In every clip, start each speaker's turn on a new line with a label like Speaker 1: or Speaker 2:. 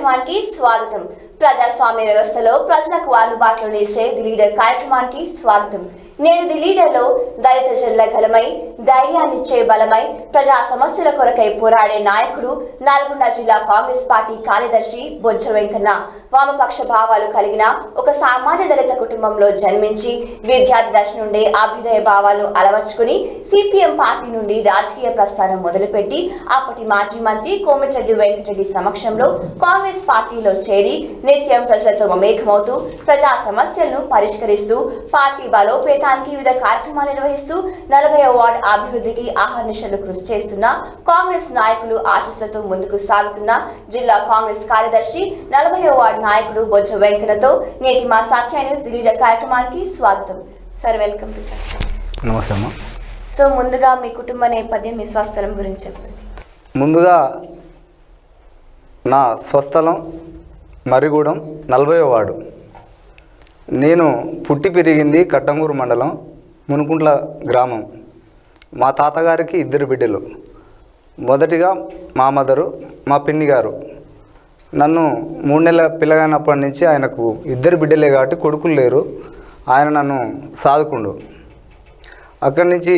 Speaker 1: కార్యక్రమానికి స్వాగతం ప్రజాస్వామ్య వ్యవస్థలో ప్రజలకు అందుబాటులో నిలిచే ది లీడర్ కార్యక్రమానికి స్వాగతం నేను ది లీడర్లో దళిత జనుల గలమై ధైర్యాన్నిచ్చే బలమై ప్రజా సమస్యల కొరకై పోరాడే నాయకుడు నల్గొండ జిల్లా కాంగ్రెస్ పార్టీ కార్యదర్శి బొజ్జ వెంకన్న వామపక్ష భావాలు కలిగిన ఒక సామాన్య దళిత కుటుంబంలో జన్మించి విద్యార్థి దశ నుండి అభ్యుదయ భావాలను అలవర్చుకుని సిపిఎం పార్టీ నుండి రాజకీయ ప్రస్థానం మొదలుపెట్టి అప్పటి మాజీ మంత్రి కోమటిరెడ్డి వెంకటరెడ్డి సమక్షంలో కాంగ్రెస్ పార్టీలో చేరి నిత్యం ప్రజలతో మమేకమవుతూ ప్రజా సమస్యలను పరిష్కరిస్తూ పార్టీ బలోపేతానికి వివిధ కార్యక్రమాలు నిర్వహిస్తూ నలభై వార్డు అభివృద్ధికి ఆహర్నిశలు కృషి చేస్తున్న కాంగ్రెస్ నాయకులు ఆశీస్సులతో ముందుకు సాగుతున్న జిల్లా కాంగ్రెస్ కార్యదర్శి నలభై వార్డు నాయకుడు బొజ్జ వెంకన్నతో నేటి మా సత్య న్యూస్ లీడర్ కార్యక్రమానికి స్వాగతం sir welcome to Satya news.
Speaker 2: నమస్తే అమ్మ
Speaker 1: సో ముందుగా మీ కుటుంబ నేపథ్యం మీ స్వస్థలం గురించి చెప్పండి
Speaker 2: ముందుగా నా స్వస్థలం మరిగూడెం నలభై వార్డు నేను పుట్టి పెరిగింది కట్టంగూరు మండలం మునుకుంట్ల గ్రామం మా తాతగారికి ఇద్దరు బిడ్డలు మొదటిగా మా మదరు మా పిన్ని గారు నన్ను మూడు నెలల పిల్లగానప్పటి నుంచి ఆయనకు ఇద్దరు బిడ్డలే కాబట్టి కొడుకులు లేరు ఆయన నన్ను సాదుకుండు అక్కడి నుంచి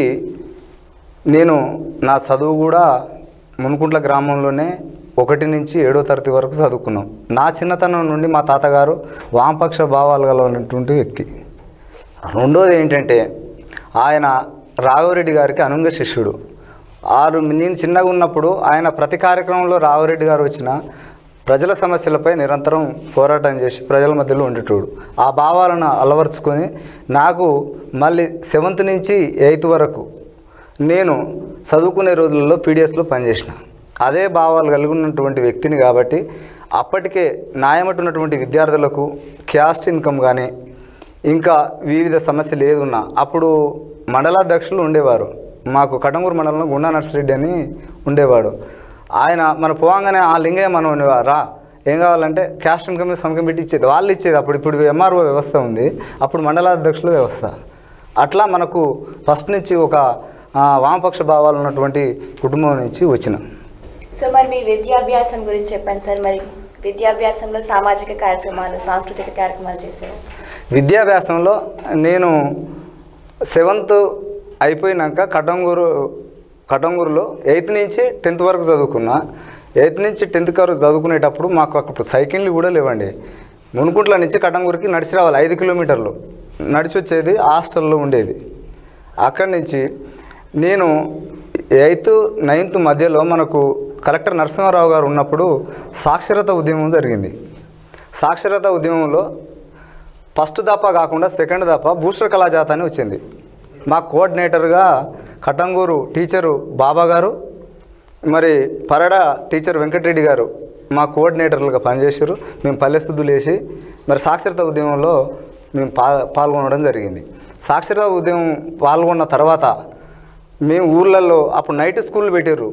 Speaker 2: నేను నా చదువు కూడా మునుకుంట్ల గ్రామంలోనే ఒకటి నుంచి ఏడో తరగతి వరకు చదువుకున్నాం నా చిన్నతనం నుండి మా తాతగారు వామపక్ష భావాలు గలటువంటి వ్యక్తి రెండోది ఏంటంటే ఆయన రాఘవరెడ్డి గారికి అనుంగ శిష్యుడు ఆరు నేను చిన్నగా ఉన్నప్పుడు ఆయన ప్రతి కార్యక్రమంలో రాఘవరెడ్డి గారు వచ్చిన ప్రజల సమస్యలపై నిరంతరం పోరాటం చేసి ప్రజల మధ్యలో ఉండేటోడు ఆ భావాలను అలవర్చుకొని నాకు మళ్ళీ సెవెంత్ నుంచి ఎయిత్ వరకు నేను చదువుకునే రోజులలో పీడిఎస్లో పనిచేసిన అదే భావాలు కలిగి ఉన్నటువంటి వ్యక్తిని కాబట్టి అప్పటికే న్యాయమట్టున్నటువంటి విద్యార్థులకు క్యాస్ట్ ఇన్కమ్ కానీ ఇంకా వివిధ సమస్యలు ఏది ఉన్నా అప్పుడు మండలాధ్యక్షులు ఉండేవారు మాకు కటంగూరు మండలంలో గుండా నర్సిరెడ్డి అని ఉండేవాడు ఆయన మన పోవంగానే ఆ లింగయ్య మనం ఉండేవారు రా ఏం కావాలంటే క్యాస్ట్ ఇన్కమ్ మీద సంతకం పెట్టి ఇచ్చేది వాళ్ళు ఇచ్చేది అప్పుడు ఇప్పుడు ఎంఆర్ఓ వ్యవస్థ ఉంది అప్పుడు మండలాధ్యక్షుల వ్యవస్థ అట్లా మనకు ఫస్ట్ నుంచి ఒక ఆ, వామపక్ష భావాలు ఉన్నటువంటి కుటుంబం నుంచి వచ్చిన
Speaker 1: సో మరి మీ విద్యాభ్యాసం గురించి చెప్పండి సార్ మరి విద్యాభ్యాసంలో సామాజిక కార్యక్రమాలు సాంస్కృతిక కార్యక్రమాలు చేశారు
Speaker 2: విద్యాభ్యాసంలో నేను సెవెంత్ అయిపోయినాక కటంగూరు కటంగూరులో ఎయిత్ నుంచి టెన్త్ వరకు చదువుకున్నా ఎయిత్ నుంచి టెన్త్ వరకు చదువుకునేటప్పుడు మాకు అప్పుడు సైకిళ్ళు కూడా లేవండి మునుకుంట్ల నుంచి కటంగూరుకి నడిచి రావాలి ఐదు కిలోమీటర్లు నడిచి వచ్చేది హాస్టల్లో ఉండేది అక్కడి నుంచి నేను ఎయిత్ నైన్త్ మధ్యలో మనకు కలెక్టర్ నరసింహారావు గారు ఉన్నప్పుడు సాక్షరత ఉద్యమం జరిగింది సాక్షరత ఉద్యమంలో ఫస్ట్ దఫా కాకుండా సెకండ్ దఫా బూస్టర్ కళాజాత అని వచ్చింది మా కోఆర్డినేటర్గా కటంగూరు టీచరు బాబా గారు మరి పరడ టీచర్ వెంకటరెడ్డి గారు మా కోఆర్డినేటర్లుగా పనిచేశారు మేము పల్లెస్థుతులు వేసి మరి సాక్షరత ఉద్యమంలో మేము పా పాల్గొనడం జరిగింది సాక్షరత ఉద్యమం పాల్గొన్న తర్వాత మేము ఊర్లలో అప్పుడు నైట్ స్కూల్ పెట్టారు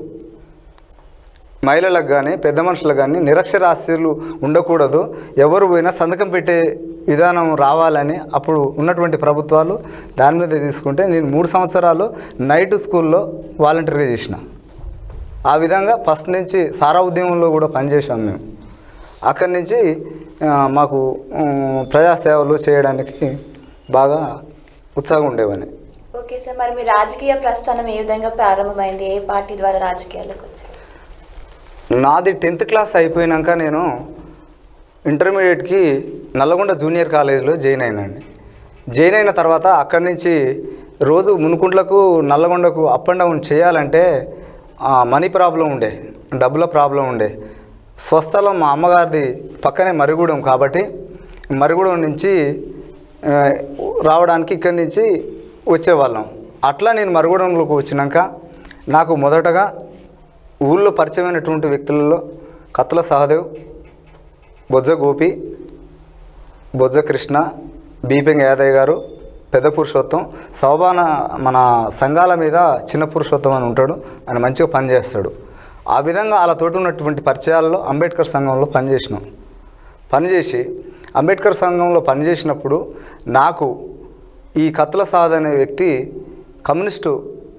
Speaker 2: మహిళలకు కానీ పెద్ద మనుషులకు కానీ నిరక్షరాస్యులు ఉండకూడదు ఎవరు పోయినా సంతకం పెట్టే విధానం రావాలని అప్పుడు ఉన్నటువంటి ప్రభుత్వాలు దాని మీద తీసుకుంటే నేను మూడు సంవత్సరాలు నైట్ స్కూల్లో వాలంటీర్గా చేసిన ఆ విధంగా ఫస్ట్ నుంచి సారా ఉద్యమంలో కూడా పనిచేసాం మేము అక్కడి నుంచి ఆ, మాకు ఉమ్, ప్రజాసేవలు చేయడానికి బాగా ఉత్సాహం ఉండేవని
Speaker 1: ఓకే సార్ మరి మీ రాజకీయ ప్రస్థానం ఏ విధంగా ప్రారంభమైంది ఏ పార్టీ ద్వారా రాజకీయాల్లోకి వచ్చారు
Speaker 2: నాది టెన్త్ క్లాస్ అయిపోయినాక నేను ఇంటర్మీడియట్కి నల్లగొండ జూనియర్ కాలేజీలో జాయిన్ అయినండి జాయిన్ అయిన తర్వాత అక్కడి నుంచి రోజు మునుకుంట్లకు నల్లగొండకు అప్ అండ్ డౌన్ చేయాలంటే ఆ, మనీ ప్రాబ్లం ఉండే డబ్బుల ప్రాబ్లం ఉండే స్వస్థలం మా అమ్మగారిది పక్కనే మరిగూడెం కాబట్టి మరిగూడెం నుంచి ఆ, రావడానికి ఇక్కడి నుంచి వచ్చేవాళ్ళం అట్లా నేను మరుగుడంలోకి వచ్చినాక నాకు మొదటగా ఊళ్ళో పరిచయమైనటువంటి వ్యక్తులలో కత్తుల సహదేవ్ బొజ్జ గోపి బొజ్జ కృష్ణ బీపెంగ్ యాదయ్య గారు పెద్ద పురుషోత్తం సౌబాన మన సంఘాల మీద చిన్న పురుషోత్తం అని ఉంటాడు ఆయన మంచిగా పనిచేస్తాడు ఆ విధంగా వాళ్ళతోటి ఉన్నటువంటి పరిచయాల్లో అంబేద్కర్ సంఘంలో పనిచేసినాం పనిచేసి అంబేద్కర్ సంఘంలో పనిచేసినప్పుడు నాకు ఈ కత్తుల సాద్ అనే వ్యక్తి కమ్యూనిస్టు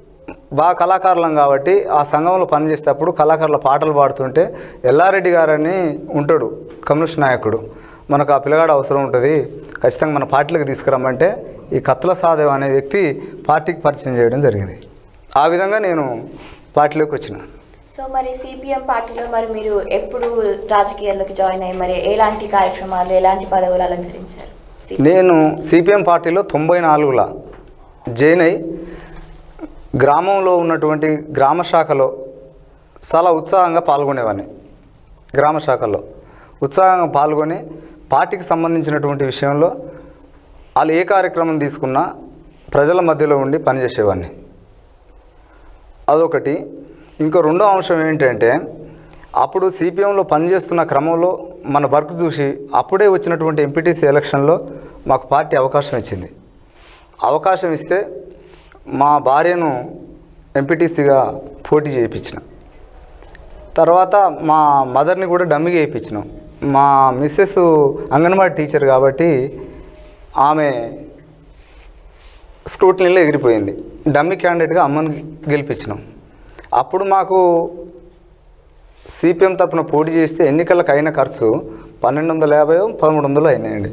Speaker 2: బాగా కళాకారులం కాబట్టి ఆ సంఘంలో పనిచేసేటప్పుడు కళాకారుల పాటలు పాడుతుంటే ఎల్లారెడ్డి గారని ఉంటాడు కమ్యూనిస్ట్ నాయకుడు మనకు ఆ పిల్లగాడు అవసరం ఉంటుంది ఖచ్చితంగా మన పార్టీలకు తీసుకురమ్మంటే ఈ కత్తుల సాదేవ్ అనే వ్యక్తి పార్టీకి పరిచయం చేయడం జరిగింది ఆ విధంగా నేను పార్టీలోకి వచ్చిన
Speaker 1: సో మరి సిపిఎం పార్టీలో మరి మీరు ఎప్పుడు రాజకీయాల్లోకి జాయిన్ అయ్యి మరి ఎలాంటి కార్యక్రమాలు ఎలాంటి పదవులు అలంకరించారు
Speaker 2: నేను సిపిఎం పార్టీలో తొంభై నాలుగుల జైన్ అయి గ్రామంలో ఉన్నటువంటి గ్రామ శాఖలో చాలా ఉత్సాహంగా పాల్గొనేవాడిని గ్రామ శాఖలో ఉత్సాహంగా పాల్గొని పార్టీకి సంబంధించినటువంటి విషయంలో వాళ్ళు ఏ కార్యక్రమం తీసుకున్నా ప్రజల మధ్యలో ఉండి పనిచేసేవాడిని అదొకటి ఇంకో రెండో అంశం ఏంటంటే అప్పుడు సిపిఎంలో పనిచేస్తున్న క్రమంలో మన వర్క్ చూసి అప్పుడే వచ్చినటువంటి ఎంపీటీసీ ఎలక్షన్లో మాకు పార్టీ అవకాశం ఇచ్చింది అవకాశం ఇస్తే మా భార్యను ఎంపీటీసీగా పోటీ చేయించిన తర్వాత మా మదర్ని కూడా డమ్మిగా వేయించినాం మా మిస్సెస్ అంగన్వాడీ టీచర్ కాబట్టి ఆమె స్క్రూటనీలో ఎగిరిపోయింది డమ్మి క్యాండిడేట్గా అమ్మని గెలిపించినాం అప్పుడు మాకు సిపిఎం తరపున పోటీ చేస్తే ఎన్నికలకు అయిన ఖర్చు పన్నెండు వందల యాభై పదమూడు వందలు అయినాయండి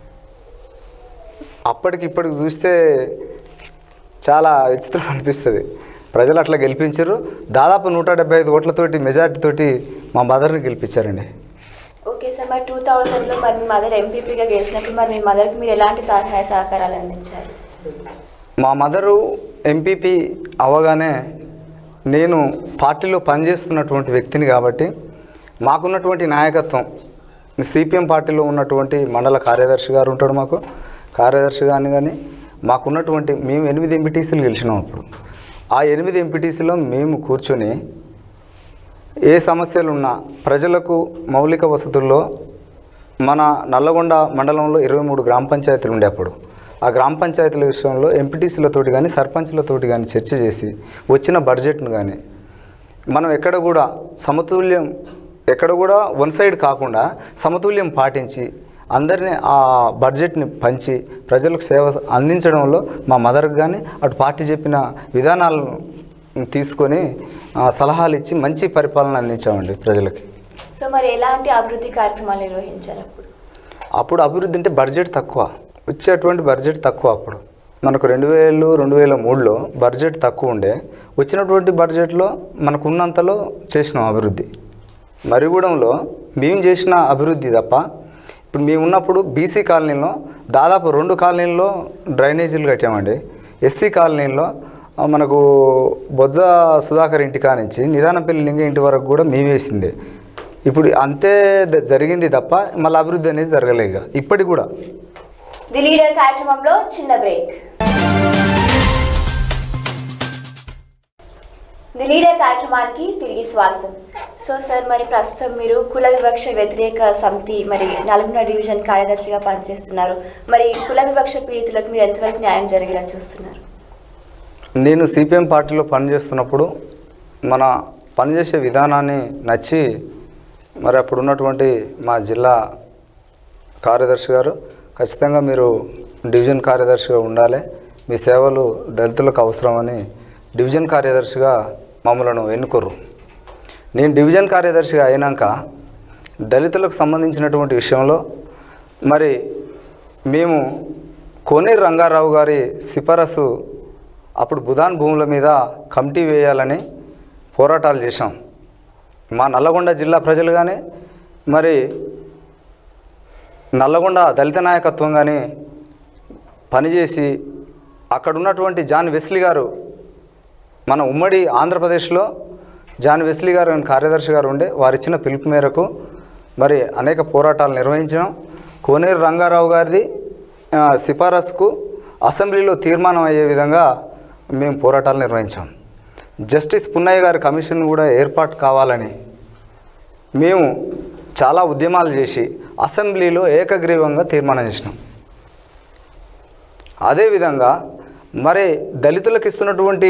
Speaker 2: అప్పటికి ఇప్పటికి చూస్తే చాలా విచిత్రం అనిపిస్తుంది ప్రజలు అట్లా గెలిపించారు దాదాపు నూట డెబ్బై ఐదు ఓట్లతోటి మెజార్టీతోటి మా మదర్ని గెలిపించారండి
Speaker 1: ఓకే సార్ మరి టూ థౌజండ్లో మరి మీ మదర్ ఎంపీపీగా గెలిచినప్పుడు మరి మీ మదర్కి మీరు ఎలాంటి సహాయ సహకారాలు అందించారు
Speaker 2: మా మదరు ఎంపీపీ అవ్వగానే నేను పార్టీలో పనిచేస్తున్నటువంటి వ్యక్తిని కాబట్టి మాకున్నటువంటి నాయకత్వం సిపిఎం పార్టీలో ఉన్నటువంటి మండల కార్యదర్శి గారు ఉంటాడు మాకు కార్యదర్శి కానీ కానీ మాకున్నటువంటి మేము ఎనిమిది ఎంపీటీసీలు గెలిచినాం అప్పుడు ఆ ఎనిమిది ఎంపీటీసీలో మేము కూర్చొని ఏ సమస్యలు ఉన్నా ప్రజలకు మౌలిక వసతుల్లో మన నల్లగొండ మండలంలో ఇరవై మూడు గ్రామ పంచాయతీలు ఉండే అప్పుడు ఆ గ్రామ పంచాయతీల విషయంలో ఎంపీటీసీలతోటి కానీ సర్పంచ్లతోటి కానీ చర్చ చేసి వచ్చిన బడ్జెట్ను కానీ మనం ఎక్కడ కూడా సమతుల్యం ఎక్కడ కూడా వన్ సైడ్ కాకుండా సమతుల్యం పాటించి అందరినీ ఆ బడ్జెట్ని పంచి ప్రజలకు సేవ అందించడంలో మా మదర్కి కానీ అటు పార్టీ చెప్పిన విధానాలను తీసుకొని ఆ, సలహాలు ఇచ్చి మంచి పరిపాలన అందించామండి ప్రజలకి
Speaker 1: సో మరి ఎలాంటి అభివృద్ధి కార్యక్రమాలు నిర్వహించారు అప్పుడు
Speaker 2: అప్పుడు అభివృద్ధి అంటే బడ్జెట్ తక్కువ వచ్చేటువంటి బడ్జెట్ తక్కువ అప్పుడు మనకు రెండు వేలు రెండు వేల మూడులో బడ్జెట్ తక్కువ ఉండే వచ్చినటువంటి బడ్జెట్లో మనకు ఉన్నంతలో చేసినాం అభివృద్ధి మరిగూడెంలో మేము చేసిన అభివృద్ధి తప్ప ఇప్పుడు మేము ఉన్నప్పుడు బీసీ కాలనీలో దాదాపు రెండు కాలనీల్లో డ్రైనేజీలు కట్టామండి ఎస్సీ కాలనీలో ఆ, మనకు బొజ్జ సుధాకర్ ఇంటి కానించి నిదానపల్లి లింగ ఇంటి వరకు కూడా మేము వేసిందే ఇప్పుడు అంతే ద- జరిగింది తప్ప మళ్ళీ అభివృద్ధి అనేది జరగలేదు ఇక ఇప్పటికి కూడా
Speaker 1: ది లీడర్ కార్యక్రమంలో చిన్న బ్రేక్ ది లీడర్ కార్యక్రమానికి తిరిగి స్వాగతం సో సార్ మరి ప్రస్తుతం మీరు కుల వివక్ష వ్యతిరేక సమితి మరి నల్గొండ డివిజన్ కార్యదర్శిగా పనిచేస్తున్నారు మరి కుల వివక్ష పీడితులకు మీరు ఎంతవరకు న్యాయం జరిగేలా చూస్తున్నారు
Speaker 2: నేను సిపిఎం పార్టీలో పనిచేస్తున్నప్పుడు మన పనిచేసే విధానాన్ని నచ్చి మరి అప్పుడు ఉన్నటువంటి మా జిల్లా కార్యదర్శి గారు ఖచ్చితంగా మీరు డివిజన్ కార్యదర్శిగా ఉండాలి మీ సేవలు దళితులకు అవసరమని డివిజన్ కార్యదర్శిగా మమ్మలను ఎన్నుకోరు నేను డివిజన్ కార్యదర్శిగా అయినాక దళితులకు సంబంధించినటువంటి విషయంలో మరి మేము కోనేరు రంగారావు గారి సిఫారసు అప్పుడు బుధాన్ భూముల మీద కమిటీ వేయాలని పోరాటాలు చేశాం మా నల్లగొండ జిల్లా ప్రజలు కానీ మరి నల్లగొండ దళిత నాయకత్వం కానీ పనిచేసి అక్కడ ఉన్నటువంటి జాన్ వెస్లీ గారు మన ఉమ్మడి ఆంధ్రప్రదేశ్లో జాన్ వెస్లీ గారు అని కార్యదర్శి గారు ఉండే వారు ఇచ్చిన పిలుపు మేరకు మరి అనేక పోరాటాలు నిర్వహించాం కోనేరు రంగారావు గారిది ఆ, సిఫారసుకు అసెంబ్లీలో తీర్మానం అయ్యే విధంగా మేము పోరాటాలు నిర్వహించాం జస్టిస్ పున్నయ్య గారి కమిషన్ కూడా ఏర్పాటు కావాలని మేము చాలా ఉద్యమాలు చేసి అసెంబ్లీలో ఏకగ్రీవంగా తీర్మానం చేసినాం అదేవిధంగా మరి దళితులకు ఇస్తున్నటువంటి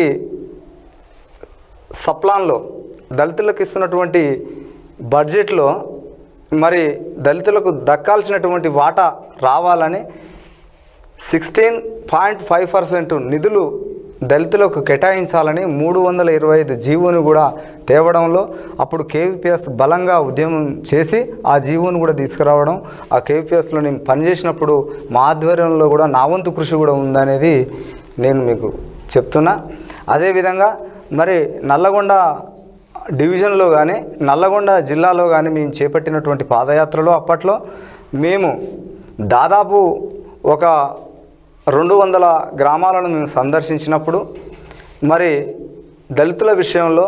Speaker 2: సప్లాన్లో దళితులకు ఇస్తున్నటువంటి బడ్జెట్లో మరి దళితులకు దక్కాల్సినటువంటి వాటా రావాలని సిక్స్టీన్ పాయింట్ ఫైవ్ పర్సెంట్ నిధులు దళితులకు కేటాయించాలని మూడు వందల ఇరవై ఐదు జీవోని కూడా తేవడంలో అప్పుడు కేవీపీఎస్ బలంగా ఉద్యమం చేసి ఆ జీవోని కూడా తీసుకురావడం ఆ కేవీపీఎస్లో నేను పనిచేసినప్పుడు మా ఆధ్వర్యంలో కూడా నా వంతు కృషి కూడా ఉందనేది నేను మీకు చెప్తున్నా అదేవిధంగా మరి నల్లగొండ డివిజన్లో కానీ నల్లగొండ జిల్లాలో కానీ మేము చేపట్టినటువంటి పాదయాత్రలో అప్పట్లో మేము దాదాపు ఒక రెండు వందల గ్రామాలను మేము సందర్శించినప్పుడు మరి దళితుల విషయంలో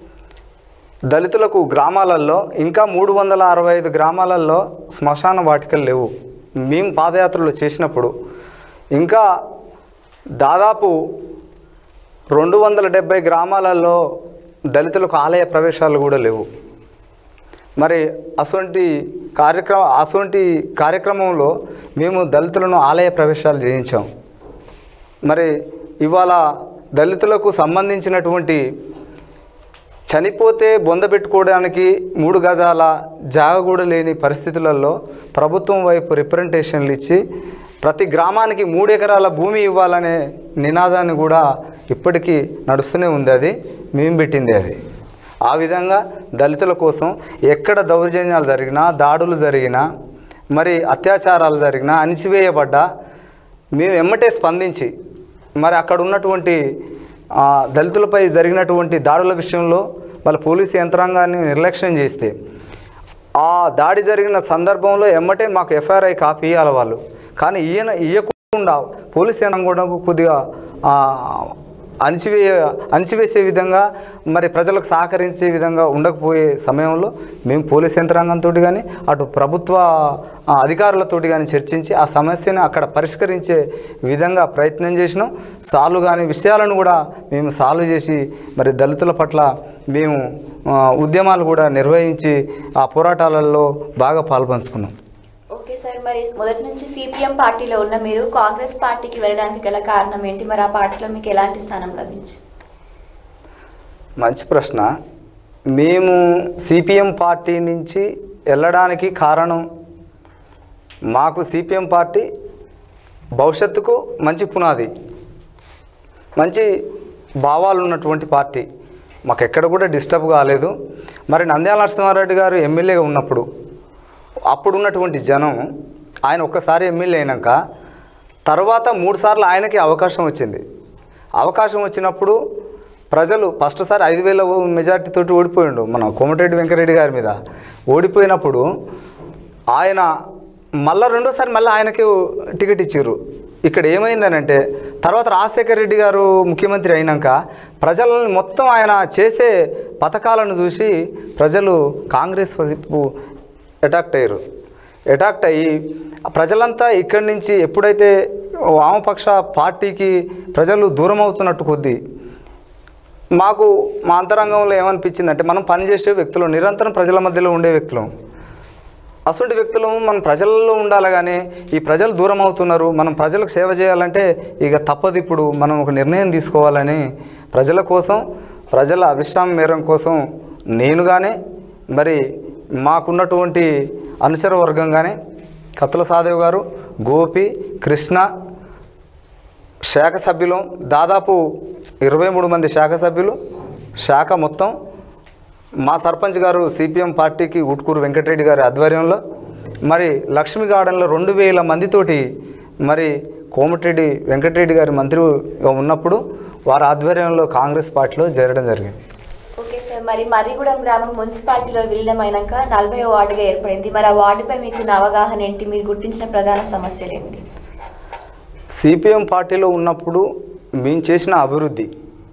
Speaker 2: దళితులకు గ్రామాలలో ఇంకా మూడు వందల అరవై ఐదు గ్రామాలలో శ్మశాన వాటికలు లేవు మేము పాదయాత్రలు చేసినప్పుడు ఇంకా దాదాపు రెండు వందల డెబ్బై గ్రామాలలో దళితులకు ఆలయ ప్రవేశాలు కూడా లేవు మరి అటువంటి కార్యక్రమ అటువంటి కార్యక్రమంలో మేము దళితులను ఆలయ ప్రవేశాలు చేయించాం మరి ఇవాళ దళితులకు సంబంధించినటువంటి చనిపోతే బొంద పెట్టుకోవడానికి మూడు గజాల జాగ కూడా లేని పరిస్థితులలో ప్రభుత్వం వైపు రిప్రజెంటేషన్లు ఇచ్చి ప్రతి గ్రామానికి మూడు ఎకరాల భూమి ఇవ్వాలనే నినాదాన్ని కూడా ఇప్పటికీ నడుస్తూనే ఉంది అది మేము పెట్టింది అది ఆ విధంగా దళితుల కోసం ఎక్కడ దౌర్జన్యాలు జరిగినా దాడులు జరిగినా మరి అత్యాచారాలు జరిగినా అణిచివేయబడ్డా మేము ఎమ్మటే స్పందించి మరి అక్కడ ఉన్నటువంటి ఆ, దళితులపై జరిగినటువంటి దాడుల విషయంలో వాళ్ళ పోలీసు యంత్రాంగాన్ని నిర్లక్ష్యం చేస్తే ఆ దాడి జరిగిన సందర్భంలో ఎమ్మటే మాకు ఎఫ్ఐఆర్ఐ కాపీ ఇవ్వాలి వాళ్ళు కానీ ఈయన ఇవ్వకుండా పోలీస్ యంత్రాంగం కూడా కొద్దిగా ఆ, అణిచివేయ అణిచివేసే విధంగా మరి ప్రజలకు సహకరించే విధంగా ఉండకపోయే సమయంలో మేము పోలీస్ యంత్రాంగంతో కానీ అటు ప్రభుత్వ ఆ, అధికారులతోటి కానీ చర్చించి ఆ సమస్యను అక్కడ పరిష్కరించే విధంగా ప్రయత్నం చేసినాం సాల్వ్ కాని విషయాలను కూడా మేము సాల్వ్ చేసి మరి దళితుల పట్ల మేము ఆ, ఉద్యమాలు కూడా నిర్వహించి ఆ పోరాటాలలో బాగా పాల్పంచుకున్నాం
Speaker 1: ఓకే సార్ మరి మొదటి నుంచి సిపిఎం పార్టీలో ఉన్న మీరు కాంగ్రెస్ పార్టీకి వెళ్ళడానికి గల కారణం ఏంటి మరి ఆ పార్టీలో మీకు ఎలాంటి స్థానం లభించింది
Speaker 2: మంచి ప్రశ్న మేము సిపిఎం పార్టీ నుంచి వెళ్ళడానికి కారణం మాకు సిపిఎం పార్టీ భవిష్యత్తుకు మంచి పునాది మంచి భావాలు ఉన్నటువంటి పార్టీ మాకు ఎక్కడ కూడా డిస్టర్బ్ కాలేదు మరి నంద్యాల నరసింహారెడ్డి గారు ఎమ్మెల్యేగా ఉన్నప్పుడు అప్పుడున్నటువంటి జనం ఆయన ఒక్కసారి ఎమ్మెల్యే అయినాక తర్వాత మూడు సార్లు ఆయనకి అవకాశం వచ్చింది అవకాశం వచ్చినప్పుడు ప్రజలు ఫస్ట్ సారి ఐదు వేల మెజార్టీతోటి ఓడిపోయిండు మన కోమటిరెడ్డి వెంకరెడ్డి గారి మీద ఓడిపోయినప్పుడు ఆయన మళ్ళా రెండోసారి మళ్ళీ ఆయనకి టికెట్ ఇచ్చారు ఇక్కడ ఏమైందనంటే తర్వాత రాజశేఖర రెడ్డి గారు ముఖ్యమంత్రి అయినాక ప్రజలను మొత్తం ఆయన చేసే పథకాలను చూసి ప్రజలు కాంగ్రెస్ వైపు అటాక్ట్ అయ్యారు అటాక్ట్ అయ్యి ప్రజలంతా ఇక్కడి నుంచి ఎప్పుడైతే వామపక్ష పార్టీకి ప్రజలు దూరం అవుతున్నట్టు కొద్దీ మాకు మా అంతరంగంలో ఏమనిపించిందంటే మనం పనిచేసే వ్యక్తులు నిరంతరం ప్రజల మధ్యలో ఉండే వ్యక్తులం అసలు వ్యక్తులు మనం ప్రజల్లో ఉండాలి కానీ ఈ ప్రజలు దూరం అవుతున్నారు మనం ప్రజలకు సేవ చేయాలంటే ఇక తప్పదు ఇప్పుడు మనం ఒక నిర్ణయం తీసుకోవాలని ప్రజల కోసం ప్రజల అభిష్టాం మేరం కోసం నేను కానీ మరి మాకున్నటువంటి అనుచర వర్గం కానీ కత్తుల సాదేవ్ గారు గోపి కృష్ణ శాఖ సభ్యులు దాదాపు ఇరవై మూడు మంది శాఖ సభ్యులు శాఖ మొత్తం మా సర్పంచ్ గారు సిపిఎం పార్టీకి ఉట్కూరు వెంకటరెడ్డి గారి ఆధ్వర్యంలో మరి లక్ష్మీ గార్డెన్లో రెండు వేల మందితోటి మరి కోమటిరెడ్డి వెంకటరెడ్డి గారి మంత్రిగా ఉన్నప్పుడు వారి ఆధ్వర్యంలో కాంగ్రెస్ పార్టీలో చేరడం జరిగింది
Speaker 1: ఓకే సార్ మరి మర్రిగూడెం గ్రామం మున్సిపాలిటీలో విలీనమైనాక నలభై వార్డుగా ఏర్పడింది మరి ఆ వార్డుపై మీకున్న అవగాహన ఏంటి మీరు గుర్తించిన ప్రధాన సమస్యలు ఏంటి
Speaker 2: సిపిఎం పార్టీలో ఉన్నప్పుడు మేము చేసిన అభివృద్ధి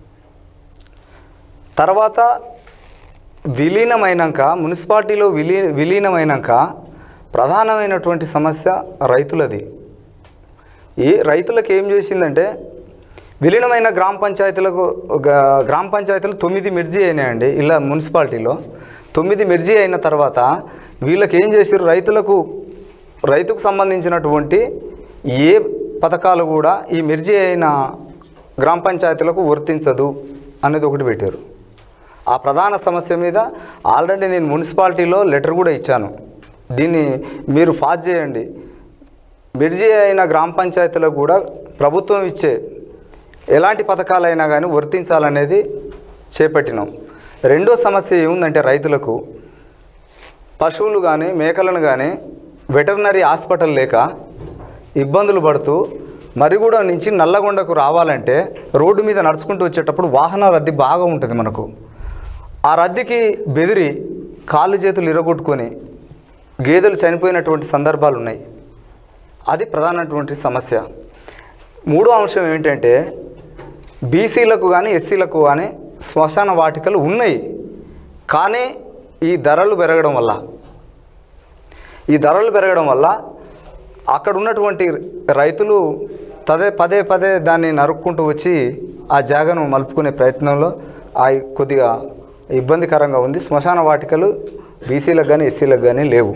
Speaker 2: తర్వాత విలీనమైనాక మున్సిపాలిటీలో విలీ విలీనమైనాక ప్రధానమైనటువంటి సమస్య రైతులది ఈ రైతులకు ఏం చేసిందంటే విలీనమైన గ్రామ పంచాయతీలకు గ- గ్రామ పంచాయతీలు తొమ్మిది మిర్జీ అయినాయండి ఇలా మున్సిపాలిటీలో తొమ్మిది మిర్జీ అయిన తర్వాత వీళ్ళకి ఏం చేసారు రైతులకు రైతుకు సంబంధించినటువంటి ఏ పథకాలు కూడా ఈ మిర్జీ అయిన గ్రామ పంచాయతీలకు వర్తించదు అనేది ఒకటి పెట్టారు ఆ ప్రధాన సమస్య మీద ఆల్రెడీ నేను మున్సిపాలిటీలో లెటర్ కూడా ఇచ్చాను దీన్ని మీరు పాస్ చేయండి మిర్జీ అయిన గ్రామ పంచాయతీలకు కూడా ప్రభుత్వం ఇచ్చే ఎలాంటి పథకాలైనా కానీ వర్తించాలనేది చేపట్టినాం రెండో సమస్య ఏముందంటే రైతులకు పశువులు కానీ మేకలను కానీ వెటర్నరీ హాస్పిటల్ లేక ఇబ్బందులు పడుతూ మరిగూడ నుంచి నల్లగొండకు రావాలంటే రోడ్డు మీద నడుచుకుంటూ వచ్చేటప్పుడు వాహన రద్దీ బాగా ఉంటుంది మనకు ఆ రద్దీకి బెదిరి కాళ్ళు చేతులు ఇరగొట్టుకొని గేదెలు చనిపోయినటువంటి సందర్భాలు ఉన్నాయి అది ప్రధానటువంటి సమస్య మూడో అంశం ఏంటంటే బీసీలకు కానీ ఎస్సీలకు కానీ శ్మశాన వాటికలు ఉన్నాయి కానీ ఈ ధరలు పెరగడం వల్ల ఈ ధరలు పెరగడం వల్ల అక్కడ ఉన్నటువంటి రైతులు పదే పదే పదే దాన్ని నరుక్కుంటూ వచ్చి ఆ జాగను మలుపుకునే ప్రయత్నంలో ఆ కొద్దిగా ఇబ్బందికరంగా ఉంది శ్మశాన వాటికలు బీసీలకు కానీ ఎస్సీలకు కానీ లేవు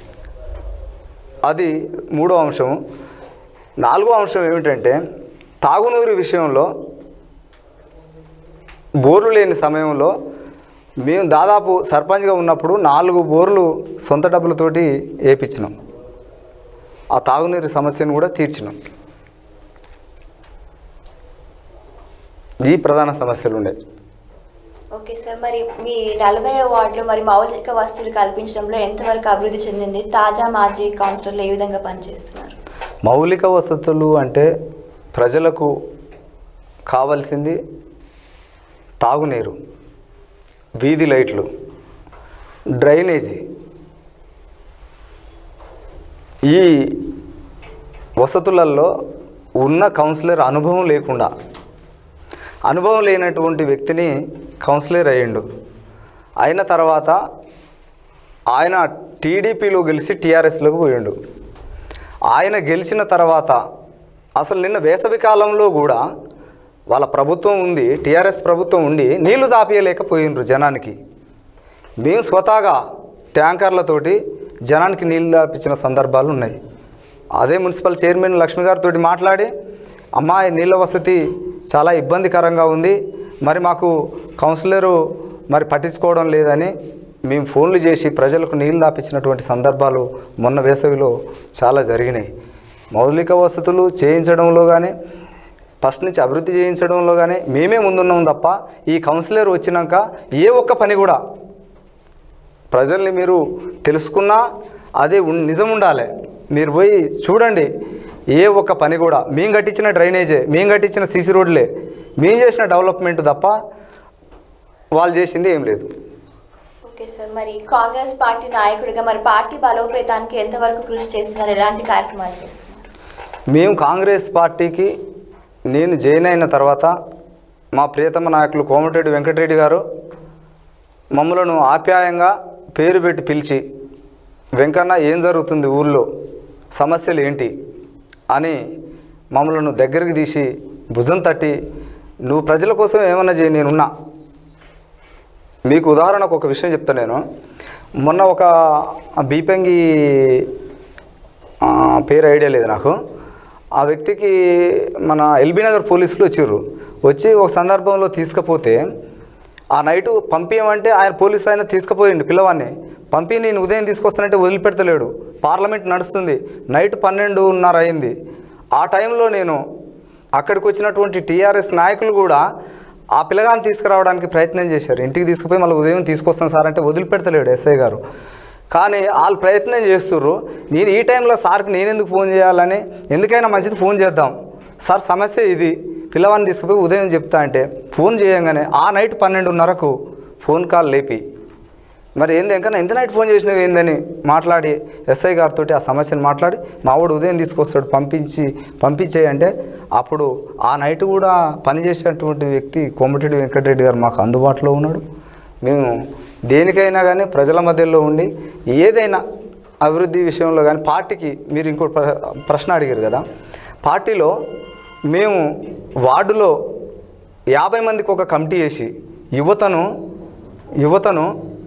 Speaker 2: అది మూడో అంశం నాలుగో అంశం ఏమిటంటే తాగునీరు విషయంలో బోర్లు లేని సమయంలో మేము దాదాపు సర్పంచ్గా ఉన్నప్పుడు నాలుగు బోర్లు సొంత డబ్బులతోటి వేయించినాం ఆ తాగునీరు సమస్యను కూడా తీర్చినాం ఈ ప్రధాన సమస్యలు ఉండే
Speaker 1: ఓకే సార్ మరి మీ నలభై వార్డులో మరి మౌలిక వస్తువులు కల్పించడంలో ఎంతవరకు అభివృద్ధి చెందింది తాజా మాజీ కౌన్సిలర్లు ఏ విధంగా పనిచేస్తున్నారు
Speaker 2: మౌలిక వసతులు అంటే ప్రజలకు కావలసింది తాగునీరు వీధి లైట్లు డ్రైనేజీ ఈ వసతులలో ఉన్న కౌన్సిలర్ అనుభవం లేకుండా అనుభవం లేనటువంటి వ్యక్తిని కౌన్సిలర్ అయ్యిండు అయిన తర్వాత ఆయన టీడీపీలో గెలిచి టీఆర్ఎస్లోకి పోయిండు ఆయన గెలిచిన తర్వాత అసలు నిన్న వేసవి కాలంలో కూడా వాళ్ళ ప్రభుత్వం ఉంది టీఆర్ఎస్ ప్రభుత్వం ఉండి నీళ్లు దాపియలేకపోయిండ్రు జనానికి మేము స్వతహాగా ట్యాంకర్లతోటి జనానికి నీళ్లు దాపించిన సందర్భాలు ఉన్నాయి అదే మున్సిపల్ చైర్మన్ లక్ష్మి గారితో మాట్లాడి అమ్మాయి నీళ్ళ వసతి చాలా ఇబ్బందికరంగా ఉంది మరి మాకు కౌన్సిలరు మరి పట్టించుకోవడం లేదని మేము ఫోన్లు చేసి ప్రజలకు నీళ్ళు దాపించినటువంటి సందర్భాలు మొన్న వేసవిలో చాలా జరిగినాయి మౌలిక వసతులు చేయించడంలో కానీ ఫస్ట్ నుంచి అభివృద్ధి చేయించడంలో కానీ మేమే ముందున్నాం తప్ప ఈ కౌన్సిలర్ వచ్చినాక ఏ ఒక్క పని కూడా ప్రజల్ని మీరు తెలుసుకున్నా అదే ఉన్- నిజం ఉండాలి మీరు పోయి చూడండి ఏ ఒక్క పని కూడా మేము కట్టించిన డ్రైనేజే మేము కట్టించిన సీసీ రోడ్లే మేము చేసిన డెవలప్మెంట్ తప్ప వాళ్ళు చేసింది ఏం లేదు
Speaker 1: ఓకే సార్ మరి కాంగ్రెస్ పార్టీ నాయకుడిగా మరి పార్టీ బలోపేతానికి ఎంతవరకు కృషి చేస్తున్నారు ఎలాంటి కార్యక్రమాలు చేస్తున్నారు
Speaker 2: మేము కాంగ్రెస్ పార్టీకి నేను జాయిన్ అయిన తర్వాత మా ప్రియతమ నాయకులు కోమటిరెడ్డి వెంకటరెడ్డి గారు మమ్మలను ఆప్యాయంగా పేరు పెట్టి పిలిచి వెంకన్న ఏం జరుగుతుంది ఊళ్ళో సమస్యలు ఏంటి అని మమ్మలను దగ్గరికి తీసి భుజం తట్టి నువ్వు ప్రజల కోసం ఏమన్నా చేయి నేనున్నా మీకు ఉదాహరణకు ఒక విషయం చెప్తా నేను మొన్న ఒక బీపంగి ఆ, పేరు ఐడియా లేదు నాకు ఆ వ్యక్తికి మన ఎల్బీ నగర్ పోలీసులు వచ్చారు వచ్చి ఒక సందర్భంలో తీసుకపోతే ఆ నైటు పంపించమంటే ఆయన పోలీసు ఆయన తీసుకుపోయిండు పిల్లవాడిని పంపి నేను ఉదయం తీసుకొస్తానంటే వదిలిపెడతలేడు పార్లమెంట్ నడుస్తుంది నైట్ పన్నెండున్నర అయింది ఆ టైంలో నేను అక్కడికి వచ్చినటువంటి టీఆర్ఎస్ నాయకులు కూడా ఆ పిల్లగాన్ని తీసుకురావడానికి ప్రయత్నం చేశారు ఇంటికి తీసుకుపోయి మళ్ళీ ఉదయం తీసుకొస్తాను సార్ అంటే వదిలిపెడతలేడు ఎస్ఐ గారు కానీ వాళ్ళు ప్రయత్నం చేస్తుర్రు నేను ఈ టైంలో సార్కి నేను ఎందుకు ఫోన్ చేయాలని ఎందుకైనా మంచిది ఫోన్ చేద్దాం సార్ సమస్య ఇది పిల్లవాడిని తీసుకుపోయి ఉదయం చెప్తా అంటే ఫోన్ చేయంగానే ఆ నైట్ పన్నెండున్నరకు ఫోన్ కాల్ లేపి మరి ఏంది ఇంకా ఎంత నైట్ ఫోన్ చేసినవి ఏందని మాట్లాడి ఎస్ఐ గారితో ఆ సమస్యను మాట్లాడి మావాడు ఉదయం తీసుకొస్తాడు పంపించి పంపించేయి అంటే అప్పుడు ఆ నైట్ కూడా పనిచేసేటువంటి వ్యక్తి కోమటిరెడ్డి వెంకటరెడ్డి గారు మాకు అందుబాటులో ఉన్నాడు మేము దేనికైనా కానీ ప్రజల మధ్యలో ఉండి ఏదైనా అభివృద్ధి విషయంలో కానీ పార్టీకి మీరు ఇంకో ప్ర- ప్రశ్న అడిగారు కదా పార్టీలో మేము వార్డులో యాభై మందికి ఒక కమిటీ వేసి యువతను యువతను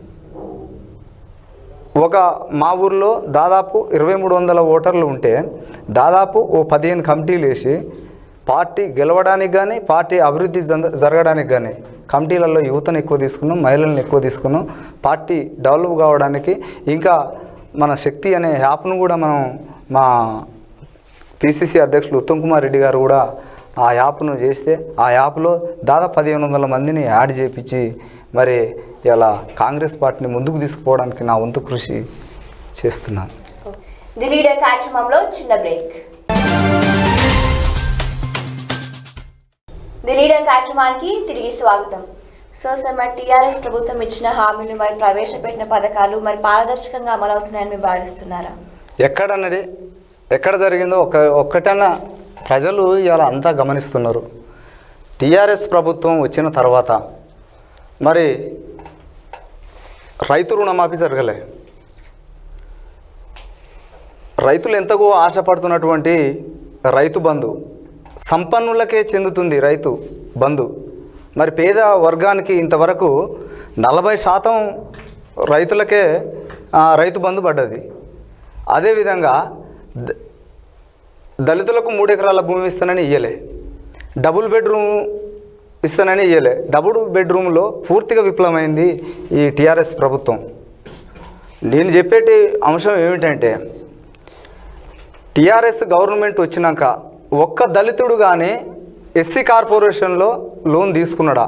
Speaker 2: ఒక మా ఊర్లో దాదాపు ఇరవై మూడు వందల ఓటర్లు ఉంటే దాదాపు ఓ పదిహేను కమిటీలు వేసి పార్టీ గెలవడానికి కానీ పార్టీ అభివృద్ధి జంద- జరగడానికి కానీ కమిటీలలో యువతను ఎక్కువ తీసుకున్నాం మహిళలను ఎక్కువ తీసుకున్నాం పార్టీ డెవలప్ కావడానికి ఇంకా మన శక్తి అనే యాప్ను కూడా మనం మా పిసిసి అధ్యక్షులు ఉత్తమ్ కుమార్ రెడ్డి గారు కూడా ఆ యాప్ను చేస్తే ఆ యాప్లో దాదాపు పదిహేను వందల మందిని యాడ్ చేపించి మరి ఇలా కాంగ్రెస్ పార్టీని ముందుకు తీసుకుపోవడానికి నా వంతు కృషి చేస్తున్నాను
Speaker 1: ది లీడర్ కార్యక్రమంలో చిన్న బ్రేక్ ది లీడర్ కార్యక్రమానికి తిరిగి స్వాగతం సో సార్ మరి టీఆర్ఎస్ ప్రభుత్వం ఇచ్చిన హామీలు మరి ప్రవేశపెట్టిన పథకాలు మరి పారదర్శకంగా అమలవుతున్నాయని మీరు భావిస్తున్నారా
Speaker 2: ఎక్కడన్నది ఎక్కడ జరిగిందో ఒక ఒక్కటన్నా ప్రజలు ఇవాళ అంతా గమనిస్తున్నారు టీఆర్ఎస్ ప్రభుత్వం వచ్చిన తర్వాత మరి రైతు రుణమాఫీ జరగలే రైతులు ఎంతగో ఆశపడుతున్నటువంటి రైతు బంధు సంపన్నులకే చెందుతుంది రైతు బంధు మరి పేద వర్గానికి ఇంతవరకు నలభై శాతం రైతులకే ఆ, రైతు బంధు పడ్డది అదేవిధంగా ద- దళితులకు మూడు ఎకరాల భూమి ఇస్తానని ఇయ్యలే డబుల్ బెడ్రూమ్ ఇస్తానని ఇయ్యలే డబుల్ బెడ్రూమ్లో పూర్తిగా విఫలమైంది ఈ టీఆర్ఎస్ ప్రభుత్వం నేను చెప్పేటి అంశం ఏమిటంటే టీఆర్ఎస్ గవర్నమెంట్ వచ్చినాక ఒక్క దళితుడు కానీ ఎస్సీ కార్పొరేషన్లో లోన్ తీసుకున్నాడా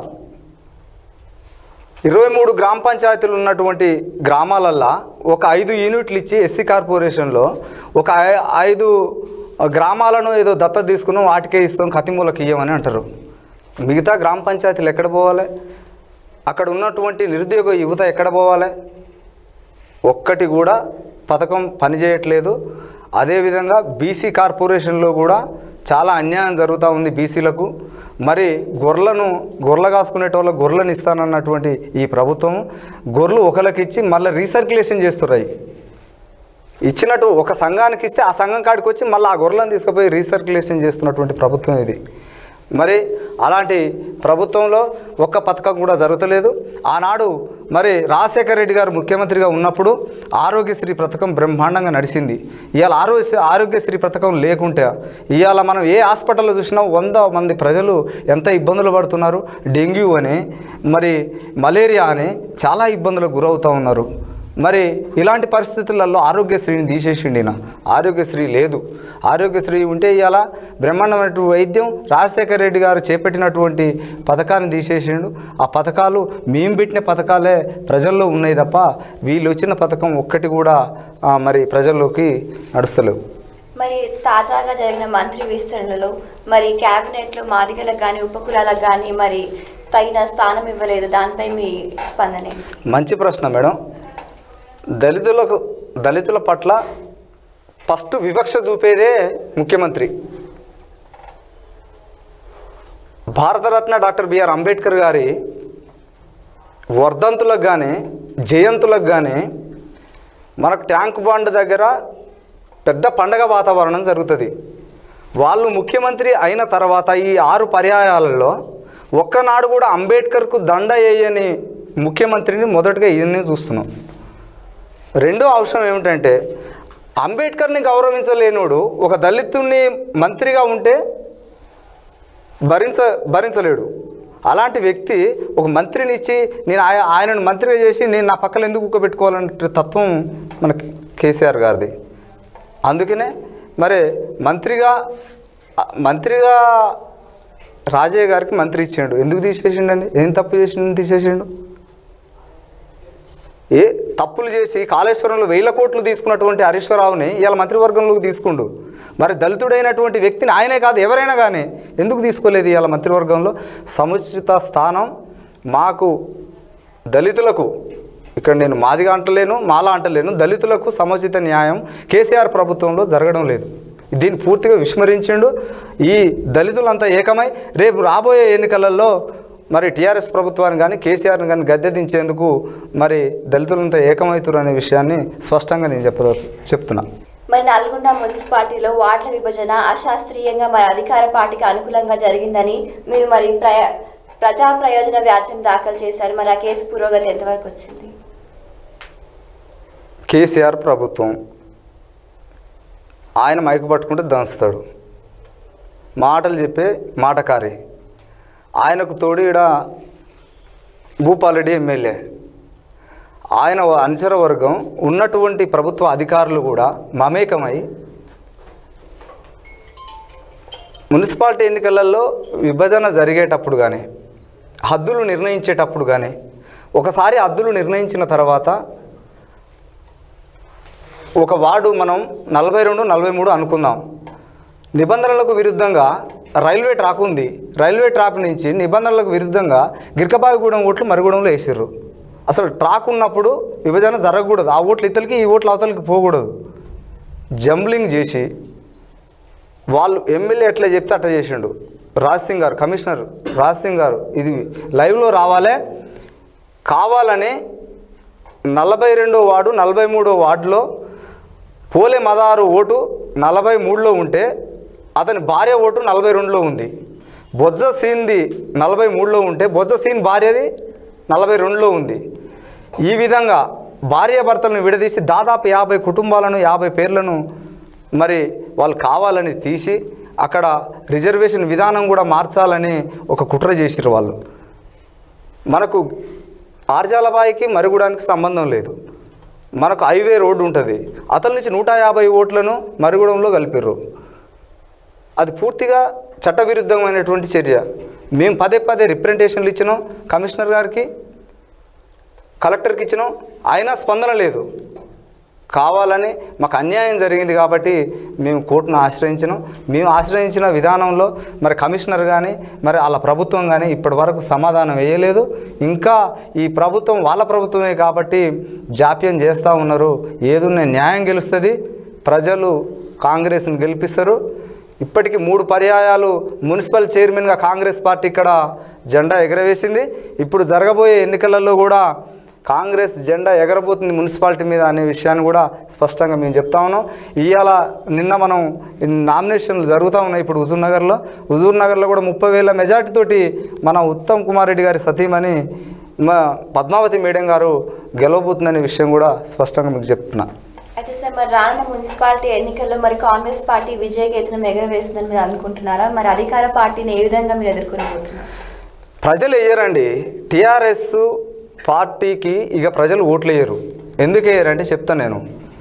Speaker 2: ఇరవై మూడు గ్రామ పంచాయతీలు ఉన్నటువంటి గ్రామాలల్లో ఒక ఐదు యూనిట్లు ఇచ్చి ఎస్సీ కార్పొరేషన్లో ఒక ఐ- ఐదు గ్రామాలను ఏదో దత్త తీసుకున్నాం వాటికే ఇస్తాం కతిమూలకి ఇయ్యమని అంటారు మిగతా గ్రామ పంచాయతీలు ఎక్కడ పోవాలి అక్కడ ఉన్నటువంటి నిరుద్యోగ యువత ఎక్కడ పోవాలి ఒక్కటి కూడా పథకం పనిచేయట్లేదు అదేవిధంగా బీసీ కార్పొరేషన్లో కూడా చాలా అన్యాయం జరుగుతూ ఉంది బీసీలకు మరి గొర్రెలను గొర్రెలు కాసుకునేటోళ్ళ గొర్రెలను ఇస్తానన్నటువంటి ఈ ప్రభుత్వం గొర్రెలు ఒకరికి ఇచ్చి మళ్ళీ రీసర్క్యులేషన్ చేస్తున్నాయి ఇచ్చినట్టు ఒక సంఘానికి ఇస్తే ఆ సంఘం కాడికి వచ్చి మళ్ళీ ఆ గొర్రెలను తీసుకుపోయి రీసర్క్యులేషన్ చేస్తున్నటువంటి ప్రభుత్వం ఇది మరి అలాంటి ప్రభుత్వంలో ఒక్క పథకం కూడా జరుగుతలేదు ఆనాడు మరి రాజశేఖర రెడ్డి గారు ముఖ్యమంత్రిగా ఉన్నప్పుడు ఆరోగ్యశ్రీ పథకం బ్రహ్మాండంగా నడిచింది ఇవాళ ఆరోగ్య ఆరోగ్యశ్రీ పథకం లేకుంటే ఇవాళ మనం ఏ హాస్పిటల్లో చూసినా వంద మంది ప్రజలు ఎంత ఇబ్బందులు పడుతున్నారు డెంగ్యూ అని మరి మలేరియా అని చాలా ఇబ్బందులకు గురవుతూ ఉన్నారు మరి ఇలాంటి పరిస్థితులలో ఆరోగ్యశ్రీని తీసేసిండి ఈయన ఆరోగ్యశ్రీ లేదు ఆరోగ్యశ్రీ ఉంటే ఇవాళ బ్రహ్మాండమైన వైద్యం రాజశేఖర రెడ్డి గారు చేపట్టినటువంటి పథకాన్ని తీసేసిండు ఆ పథకాలు మేము పెట్టిన పథకాలే ప్రజల్లో ఉన్నాయి తప్ప వీళ్ళు వచ్చిన పథకం ఒక్కటి కూడా ఆ, మరి ప్రజల్లోకి నడుస్తలేవు
Speaker 1: మరి తాజాగా జరిగిన మంత్రి విస్తరణలో మరి క్యాబినెట్లో మాదిగలకు కానీ ఉపకులాలకు కానీ మరి తగిన స్థానం ఇవ్వలేదు దానిపై మీ స్పందన ఏంటి?
Speaker 2: మంచి ప్రశ్న మేడం దళితులకు దళితుల పట్ల ఫస్ట్ వివక్ష చూపేదే ముఖ్యమంత్రి భారతరత్న డాక్టర్ బిఆర్ అంబేద్కర్ గారి వర్ధంతులకు కానీ జయంతులకు కానీ మనకు ట్యాంక్ బాండ్ దగ్గర పెద్ద పండగ వాతావరణం జరుగుతుంది వాళ్ళు ముఖ్యమంత్రి అయిన తర్వాత ఈ ఆరు పర్యాయాలలో ఒక్కనాడు కూడా అంబేద్కర్కు దండ వేయని ముఖ్యమంత్రిని మొదటగా ఈయన్ని చూస్తున్నాం రెండో అంశం ఏమిటంటే అంబేద్కర్ని గౌరవించలేనోడు ఒక దళితుడిని మంత్రిగా ఉంటే భరించ భరించలేడు అలాంటి వ్యక్తి ఒక మంత్రిని ఇచ్చి నేను ఆయ ఆయనను మంత్రిగా చేసి నేను నా పక్కన ఎందుకు కూకబెట్టుకోవాలంటే తత్వం మన కేసీఆర్ గారిది అందుకనే మరి మంత్రిగా మంత్రిగా రాజయ్య గారికి మంత్రి ఇచ్చిండు ఎందుకు తీసేసిండండి ఏం తప్పు చేసిండు తీసేసిండు ఏ తప్పులు చేసి కాళేశ్వరంలో వేల కోట్లు తీసుకున్నటువంటి హరీశ్వరరావుని ఇవాళ మంత్రివర్గంలోకి తీసుకుండు మరి దళితుడైనటువంటి వ్యక్తిని ఆయనే కాదు ఎవరైనా కానీ ఎందుకు తీసుకోలేదు ఇవాళ మంత్రివర్గంలో సముచిత స్థానం మాకు దళితులకు ఇక్కడ నేను మాదిగా అంటలేను మాలా అంటలేను దళితులకు సముచిత న్యాయం కేసీఆర్ ప్రభుత్వంలో జరగడం లేదు దీన్ని పూర్తిగా విస్మరించిండు ఈ దళితులంతా ఏకమై రేపు రాబోయే ఎన్నికలలో మరి టీఆర్ఎస్ ప్రభుత్వాన్ని కానీ కేసీఆర్ని కానీ గద్దె దించేందుకు మరి దళితులంతా ఏకమవుతారు అనే విషయాన్ని స్పష్టంగా నేను చెప్పద చెప్తున్నా
Speaker 1: మరి నల్గొండ మున్సిపాలిటీలో వార్డుల విభజన అశాస్త్రీయంగా మరి అధికార పార్టీకి అనుకూలంగా జరిగిందని మీరు మరి ప్రయ ప్రజా ప్రయోజన వ్యాజ్యం దాఖలు చేశారు మరి ఆ కేసు పురోగతి ఎంతవరకు వచ్చింది
Speaker 2: కేసీఆర్ ప్రభుత్వం ఆయన మైకు పట్టుకుంటే దంచుతాడు మాటలు చెప్పే మాటకారి ఆయనకు తోడు ఈడ భూపాలరెడ్డి ఎమ్మెల్యే ఆయన అనుచర వర్గం ఉన్నటువంటి ప్రభుత్వ అధికారులు కూడా మమేకమై మున్సిపాలిటీ ఎన్నికలలో విభజన జరిగేటప్పుడు కానీ హద్దులు నిర్ణయించేటప్పుడు కానీ ఒకసారి హద్దులు నిర్ణయించిన తర్వాత ఒక వార్డు మనం నలభై రెండు నలభై మూడు అనుకుందాం నిబంధనలకు విరుద్ధంగా రైల్వే ట్రాక్ ఉంది రైల్వే ట్రాక్ నుంచి నిబంధనలకు విరుద్ధంగా గిరికబావిగూడెం ఓట్లు మరిగూడెంలో వేసిర్రు అసలు ట్రాక్ ఉన్నప్పుడు విభజన జరగకూడదు ఆ ఓట్లు ఇతలకి ఈ ఓట్లు అవతలకి పోకూడదు జంబ్లింగ్ చేసి వాళ్ళు ఎమ్మెల్యే ఎట్లా చెప్తే అట్లా చేసిండు రాజ్ సింగ్ గారు కమిషనర్ రాజ్ సింగ్ గారు ఇది లైవ్లో రావాలే కావాలని నలభై రెండో వార్డు నలభై మూడో వార్డులో పోలే మదారు ఓటు నలభై మూడులో ఉంటే అతని భార్య ఓటు నలభై రెండులో ఉంది బొజ్జ సీన్ది నలభై మూడులో ఉంటే బొజ్జ సీన్ భార్యది నలభై రెండులో ఉంది ఈ విధంగా భార్యాభర్తలను విడదీసి దాదాపు యాభై కుటుంబాలను యాభై పేర్లను మరి వాళ్ళు కావాలని తీసి అక్కడ రిజర్వేషన్ విధానం కూడా మార్చాలని ఒక కుట్ర చేసిరు వాళ్ళు మనకు ఆర్జాలబాయికి మరుగుడానికి సంబంధం లేదు మనకు హైవే రోడ్డు ఉంటుంది అతని నుంచి నూట యాభై ఓట్లను మరుగుడంలో కలిపిర్రు అది పూర్తిగా చట్టవిరుద్ధమైనటువంటి చర్య మేము పదే పదే రిప్రజెంటేషన్లు ఇచ్చినాం కమిషనర్ గారికి కలెక్టర్కి ఇచ్చినాం అయినా స్పందన లేదు కావాలని మాకు అన్యాయం జరిగింది కాబట్టి మేము కోర్టును ఆశ్రయించినాం మేము ఆశ్రయించిన విధానంలో మరి కమిషనర్ కానీ మరి వాళ్ళ ప్రభుత్వం కానీ ఇప్పటి వరకు సమాధానం వేయలేదు ఇంకా ఈ ప్రభుత్వం వాళ్ళ ప్రభుత్వమే కాబట్టి జాప్యం చేస్తూ ఉన్నారు ఏదున్న న్యాయం గెలుస్తుంది ప్రజలు కాంగ్రెస్ని గెలిపిస్తారు ఇప్పటికి మూడు పర్యాయాలు మున్సిపల్ చైర్మన్గా కాంగ్రెస్ పార్టీ ఇక్కడ జెండా ఎగరవేసింది ఇప్పుడు జరగబోయే ఎన్నికలలో కూడా కాంగ్రెస్ జెండా ఎగరబోతుంది మున్సిపాలిటీ మీద అనే విషయాన్ని కూడా స్పష్టంగా మేము చెప్తా ఉన్నాం ఇవాళ నిన్న మనం ఈ నామినేషన్లు జరుగుతూ ఉన్నాయి ఇప్పుడు హుజూర్ నగర్లో హుజూర్ నగర్లో కూడా ముప్పై వేల మెజార్టీతోటి మన ఉత్తమ్ కుమార్ రెడ్డి గారి సతీమణి మా పద్మావతి మేడం గారు గెలవబోతుందనే విషయం కూడా స్పష్టంగా మీకు చెప్తున్నా
Speaker 1: అయితే సార్ మరి రానున్న మున్సిపాలిటీ ఎన్నికల్లో మరి కాంగ్రెస్ పార్టీ విజయ కేతనం ఎగరవేస్తుందని మీరు అనుకుంటున్నారా మరి అధికార పార్టీని ఏ విధంగా మీరు ఎదుర్కొనబోతున్నారు
Speaker 2: ప్రజలు వేయరండి టీఆర్ఎస్ పార్టీకి ఇక ప్రజలు ఓట్లు వేయరు ఎందుకు వేయరంటే చెప్తాను నేను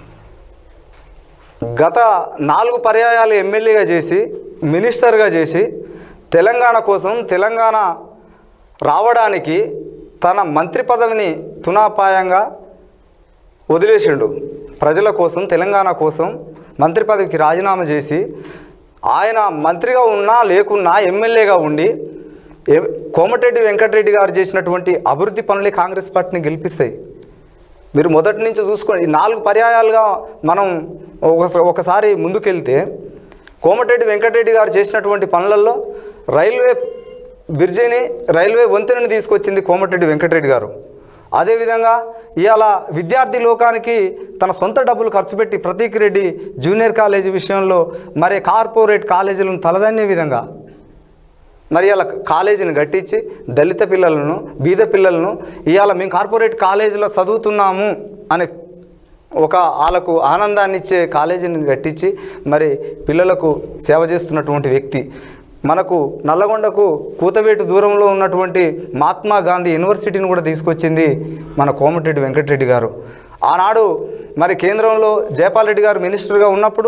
Speaker 2: గత నాలుగు పర్యాయాలు ఎమ్మెల్యేగా చేసి మినిస్టర్గా చేసి తెలంగాణ కోసం తెలంగాణ రావడానికి తన మంత్రి పదవిని తునాపాయంగా వదిలేసిండు ప్రజల కోసం తెలంగాణ కోసం మంత్రి పదవికి రాజీనామా చేసి ఆయన మంత్రిగా ఉన్నా లేకున్నా ఎమ్మెల్యేగా ఉండి ఏ- కోమటిరెడ్డి వెంకటరెడ్డి గారు చేసినటువంటి అభివృద్ధి పనులే కాంగ్రెస్ పార్టీని గెలిపిస్తాయి మీరు మొదటి నుంచి చూసుకోండి ఈ నాలుగు పర్యాయాలుగా మనం ఒకస- ఒకసారి ముందుకెళ్తే కోమటిరెడ్డి వెంకటరెడ్డి గారు చేసినటువంటి పనులలో రైల్వే బ్రిడ్జిని రైల్వే వంతెనని తీసుకొచ్చింది కోమటిరెడ్డి వెంకటరెడ్డి గారు అదేవిధంగా ఇవాళ విద్యార్థి లోకానికి తన సొంత డబ్బులు ఖర్చు పెట్టి ప్రతీక్ రెడ్డి జూనియర్ కాలేజీ విషయంలో మరి కార్పొరేట్ కాలేజీలను తలదన్నే విధంగా మరి ఇలా కాలేజీని కట్టించి దళిత పిల్లలను బీద పిల్లలను ఇవాళ మేము కార్పొరేట్ కాలేజీలో చదువుతున్నాము అనే ఒక వాళ్ళకు ఆనందాన్ని ఇచ్చే కాలేజీని కట్టించి మరి పిల్లలకు సేవ చేస్తున్నటువంటి వ్యక్తి మనకు నల్లగొండకు కూతవేటు దూరంలో ఉన్నటువంటి మహాత్మా గాంధీ యూనివర్సిటీని కూడా తీసుకొచ్చింది మన కోమటిరెడ్డి వెంకటరెడ్డి గారు ఆనాడు మరి కేంద్రంలో జయపాల్ రెడ్డి గారు మినిస్టర్గా ఉన్నప్పుడు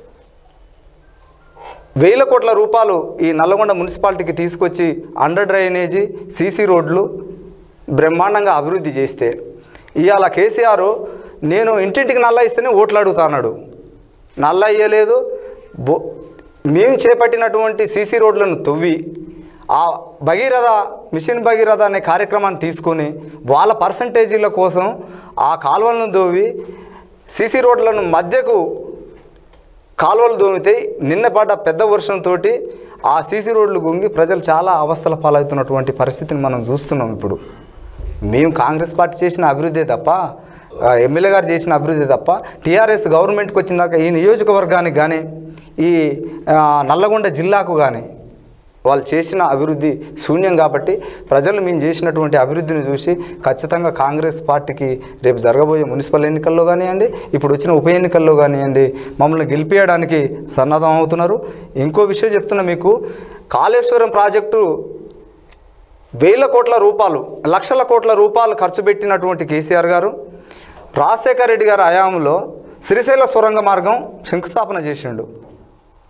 Speaker 2: వేల కోట్ల రూపాయలు ఈ నల్లగొండ మున్సిపాలిటీకి తీసుకొచ్చి అండర్ డ్రైనేజీ సీసీ రోడ్లు బ్రహ్మాండంగా అభివృద్ధి చేస్తే ఇవాళ కేసీఆర్ నేను ఇంటింటికి నల్ల ఇస్తేనే ఓట్లు అడుగుతాన్నాడు నల్ల ఇయ్యలేదు బో మేము చేపట్టినటువంటి సీసీ రోడ్లను తవ్వి ఆ భగీరథ మిషన్ భగీరథ అనే కార్యక్రమాన్ని తీసుకొని వాళ్ళ పర్సంటేజీల కోసం ఆ కాలువలను దోవి సీసీ రోడ్లను మధ్యకు కాలువలు దోమితే నిన్న పడ్డ పెద్ద వర్షంతో ఆ సీసీ రోడ్లు గుంగి ప్రజలు చాలా అవస్థల పాలవుతున్నటువంటి పరిస్థితిని మనం చూస్తున్నాం ఇప్పుడు మేము కాంగ్రెస్ పార్టీ చేసిన అభివృద్ధి తప్ప ఆ, ఎమ్మెల్యే గారు చేసిన అభివృద్ధి తప్ప టీఆర్ఎస్ గవర్నమెంట్కి వచ్చిందాక ఈ నియోజకవర్గానికి కానీ ఈ ఆ, నల్లగొండ జిల్లాకు కానీ వాళ్ళు చేసిన అభివృద్ధి శూన్యం కాబట్టి ప్రజలు మేము చేసినటువంటి అభివృద్ధిని చూసి ఖచ్చితంగా కాంగ్రెస్ పార్టీకి రేపు జరగబోయే మున్సిపల్ ఎన్నికల్లో కానివ్వండి ఇప్పుడు వచ్చిన ఉప ఎన్నికల్లో కానివ్వండి మమ్మల్ని గెలిపించడానికి సన్నద్ధం అవుతున్నారు ఇంకో విషయం చెప్తున్నా మీకు కాళేశ్వరం ప్రాజెక్టు వేల కోట్ల రూపాయలు లక్షల కోట్ల రూపాయలు ఖర్చు పెట్టినటువంటి కేసీఆర్ గారు రాజశేఖర రెడ్డి గారి హయాంలో శ్రీశైల సొరంగ మార్గం శంకుస్థాపన చేసిండు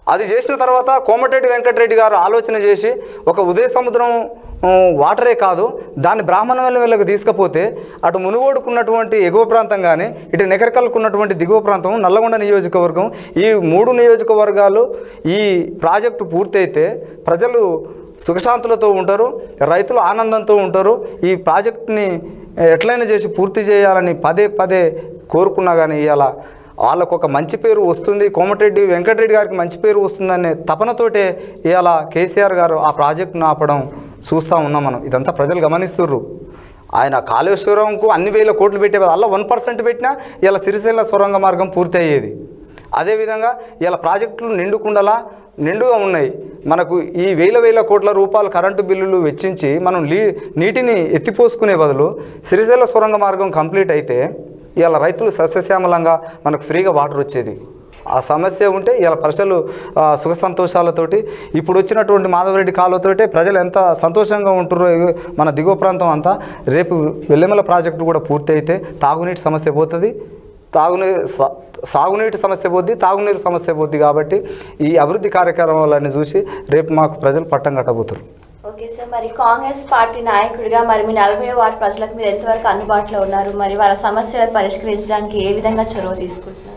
Speaker 2: అది చేసిన తర్వాత కోమటిరెడ్డి వెంకటరెడ్డి గారు ఆలోచన చేసి ఒక ఉదయ సముద్రం ఆ, వాటరే కాదు దాన్ని బ్రాహ్మణ వెళ్ళకు తీసుకపోతే అటు మునుగోడుకున్నటువంటి ఎగువ ప్రాంతం కానీ ఇటు నెకరకల్కున్నటువంటి దిగువ ప్రాంతం నల్లగొండ నియోజకవర్గం ఈ మూడు నియోజకవర్గాలు ఈ ప్రాజెక్టు పూర్తయితే ప్రజలు సుఖశాంతులతో ఉంటారు రైతులు ఆనందంతో ఉంటారు ఈ ప్రాజెక్టుని ఎట్లయినా చేసి పూర్తి చేయాలని పదే పదే కోరుకున్నా కానీ ఇవాళ వాళ్ళకు ఒక మంచి పేరు వస్తుంది కోమటిరెడ్డి వెంకటరెడ్డి గారికి మంచి పేరు వస్తుందనే తపనతోటే ఇవాళ కేసీఆర్ గారు ఆ ప్రాజెక్టును ఆపడం చూస్తూ ఉన్నాం మనం ఇదంతా ప్రజలు గమనిస్తుర్రు ఆయన కాళేశ్వరంకు అన్ని వేల కోట్లు పెట్టే అలా వన్ పర్సెంట్ పెట్టినా ఇలా సిరిసిల్ల సొరంగ మార్గం పూర్తి అయ్యేది అదేవిధంగా ఇలా ప్రాజెక్టులు నిండుకుండలా నిండుగా ఉన్నాయి మనకు ఈ వేల వేల కోట్ల రూపాయల కరెంటు బిల్లులు వెచ్చించి మనం లీ నీటిని ఎత్తిపోసుకునే బదులు సిరిసిల్ల సొరంగ మార్గం కంప్లీట్ అయితే ఇవాళ రైతులు సస్యశ్యామలంగా మనకు ఫ్రీగా వాటర్ వచ్చేది ఆ సమస్య ఉంటే ఇవాళ ప్రజలు ఆ, సుఖ సంతోషాలతోటి ఇప్పుడు వచ్చినటువంటి మాధవరెడ్డి కాలువతోటే ప్రజలు ఎంత సంతోషంగా ఉంటుర్రో ఇగో మన దిగువ ప్రాంతం అంతా రేపు వెల్లెమల ప్రాజెక్టు కూడా పూర్తి అయితే తాగునీటి సమస్య పోతుంది తాగునీరు సా- సాగునీటి సమస్య పోద్ది తాగునీరు సమస్య పోద్ది కాబట్టి ఈ అభివృద్ధి కార్యక్రమాలన్నీ చూసి రేపు మాకు ప్రజలు పట్టం కట్టబోతారు
Speaker 1: ఓకే సార్ మరి కాంగ్రెస్ పార్టీ నాయకుడిగా మరి మీ నలభై వార్డు ప్రజలకు మీరు ఎంతవరకు అందుబాటులో ఉన్నారు మరి వాళ్ళ సమస్యలు పరిష్కరించడానికి ఏ విధంగా చొరవ తీసుకుంటున్నారు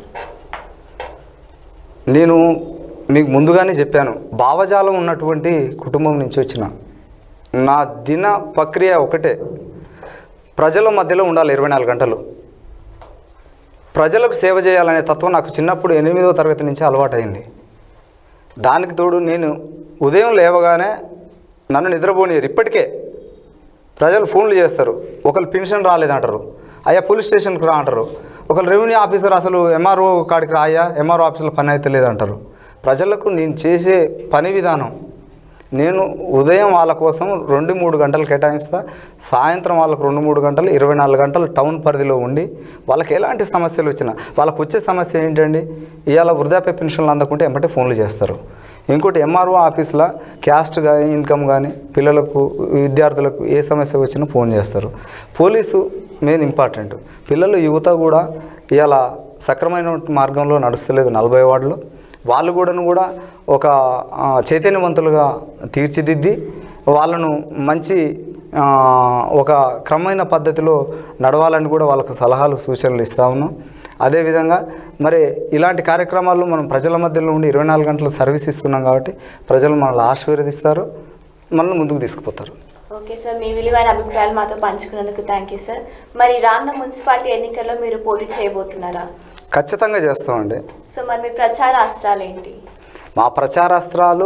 Speaker 2: నేను మీకు ముందుగానే చెప్పాను భావజాలం ఉన్నటువంటి కుటుంబం నుంచి వచ్చిన నా దిన ప్రక్రియ ఒకటే ప్రజల మధ్యలో ఉండాలి ఇరవై నాలుగు గంటలు ప్రజలకు సేవ చేయాలనే తత్వం నాకు చిన్నప్పుడు ఎనిమిదో తరగతి నుంచి అలవాటైంది దానికి తోడు నేను ఉదయం లేవగానే నన్ను నిద్రపోనియరు ఇప్పటికే ప్రజలు ఫోన్లు చేస్తారు ఒకరు పెన్షన్ రాలేదంటారు అయ్యా పోలీస్ స్టేషన్కి రా అంటారు ఒకరు రెవెన్యూ ఆఫీసర్ అసలు ఎంఆర్ఓ కాడికి రా అయ్యా ఎంఆర్ఓ ఆఫీసులో పని అయితే లేదంటారు ప్రజలకు నేను చేసే పని విధానం నేను ఉదయం వాళ్ళ కోసం రెండు మూడు గంటలు కేటాయిస్తా సాయంత్రం వాళ్ళకు రెండు మూడు గంటలు ఇరవై నాలుగు గంటలు టౌన్ పరిధిలో ఉండి వాళ్ళకి ఎలాంటి సమస్యలు వచ్చినా వాళ్ళకు వచ్చే సమస్య ఏంటండి ఇవాళ వృద్ధాప్య పెన్షన్లు అందకుంటే ఎంబటే ఫోన్లు చేస్తారు ఇంకోటి ఎంఆర్ఓ ఆఫీస్లో క్యాస్ట్ కానీ ఇన్కమ్ కానీ పిల్లలకు విద్యార్థులకు ఏ సమస్య వచ్చినా ఫోన్ చేస్తారు పోలీసు మెయిన్ ఇంపార్టెంట్ పిల్లలు యువత కూడా ఇవాళ సక్రమైన మార్గంలో నడుస్తలేదు నలభై వార్డులో వాళ్ళు కూడాను కూడా ఒక ఆ, చైతన్యవంతులుగా తీర్చిదిద్ది వాళ్ళను మంచి ఆ, ఒక క్రమమైన పద్ధతిలో నడవాలని కూడా వాళ్ళకు సలహాలు సూచనలు ఇస్తా ఉన్నాం అదేవిధంగా మరి ఇలాంటి కార్యక్రమాల్లో మనం ప్రజల మధ్యలో ఉండి ఇరవై నాలుగు గంటలు సర్వీస్ ఇస్తున్నాం కాబట్టి ప్రజలు మనల్ని ఆశీర్వదిస్తారు మనల్ని ముందుకు తీసుకుపోతారు
Speaker 1: ఓకే సార్ మీ విలువైన అభిప్రాయాలు మాతో పంచుకున్నందుకు థ్యాంక్ యూ సార్ మరి రానున్న మున్సిపాలిటీ ఎన్నికల్లో మీరు పోటీ చేయబోతున్నారా
Speaker 2: ఖచ్చితంగా చేస్తామండి
Speaker 1: సో మరి మీ ప్రచార అస్త్రాలు ఏంటి
Speaker 2: మా ప్రచారాస్త్రాలు